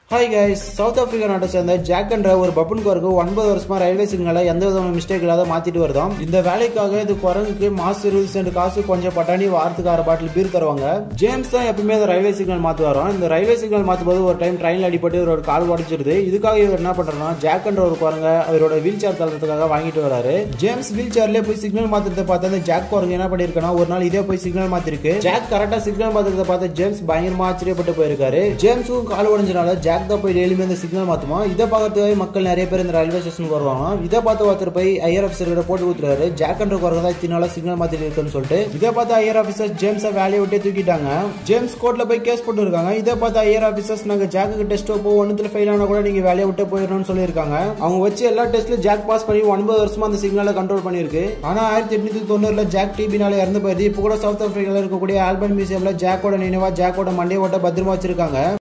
hi guys south Africa நாட்டை சேர்ந்த jack என்ற ஒரு பப்புன் குரங்கு ஒன்பது வருஷமா ரயில்வே சிக்னலை எந்த விதமான மிஸ்டேக் இல்லாத மாத்திட்டு வருதாம் இந்த வேலைக்காக இது குரங்குக்கு மாசு ரூல்ஸ் அண்ட் காசு கொஞ்சம் பட்டாணி வாரத்துக்கு அரை பாட்டில் பீர் தருவாங்க ஜேம்ஸ் தான் எப்பவுமே அந்த ரயில்வே சிக்னல் மாத்து வரோம் இந்த ரயில்வே சிக்னல் மாத்தும் போது ஒரு டைம் ட்ரெயின்ல அடிபட்டு இவரோட கால் உடச்சிருது இதுக்காக இவர் என்ன பண்றாருன்னா ஜாக் என்ற ஒரு குரங்க அவரோட வீல் சேர் தள்ளுறதுக்காக வாங்கிட்டு வராரு ஜேம்ஸ் வீல் சேர்லயே போய் சிக்னல் மாத்துறத பார்த்து அந்த ஜாக் குரங்கு என்ன பண்ணிருக்கனா ஒரு நாள் இதே போய் சிக்னல் மாத்திருக்கு ஜாக் கரெக்டா சிக்னல் மாத்துறத பார்த்து ஜேம்ஸ் பயங்கரமா ஆச்சரியப்பட்டு போயிருக்காரு ஜேம்ஸும் கால் உடஞ்சனால ஜாக் தான் போய் டெய்லியுமே இந்த சிக்னல் மாத்துமா இதை பார்க்கறதுக்காக மக்கள் நிறைய பேர் இந்த ரயில்வே ஸ்டேஷனுக்கு வருவாங்க இதை பார்த்து ஒருத்தர் போய் ஐயர் ஆஃபீஸர் கிட்ட போட்டு ஊத்துறாரு ஜாக் என்ற குரங்கு தான் இத்தனால சிக்னல் மாத்திட்டு இருக்குன்னு சொல்லிட்டு இதை பார்த்து ஐயர் ஆஃபீஸர் ஜேம்ஸை வேலையை விட்டு தூக்கிட்டாங்க ஜேம்ஸ் கோர்ட்ல போய் கேஸ் போட்டு இருக்காங்க இதை பார்த்து ஐயர் ஆஃபீஸர்ஸ் நாங்க ஜாக்கு டெஸ்ட் வைப்போ ஒன்னுத்துல ஃபெயில் ஆனா கூட நீங்க வேலையை விட்டு போயிடணும்னு சொல்லியிருக்காங்க அவங்க வச்சு எல்லா டெஸ்ட்ல ஜாக் பாஸ் பண்ணி ஒன்பது வருஷமா அந்த சிக்னலை கண்ட்ரோல் பண்ணிருக்கு ஆனா ஆயிரத்தி எட்நூத்தி தொண்ணூறுல ஜாக் டிபினால இறந்து போயிருது இப்போ கூட சவுத் ஆப்பிரிக்கால இருக்கக்கூடிய ஆல்பன் மியூசியம்ல ஜாக்கோட நினைவா ஜாக்கோட மண்டே ஓட்ட பத்திரமா வச்சிருக்காங்க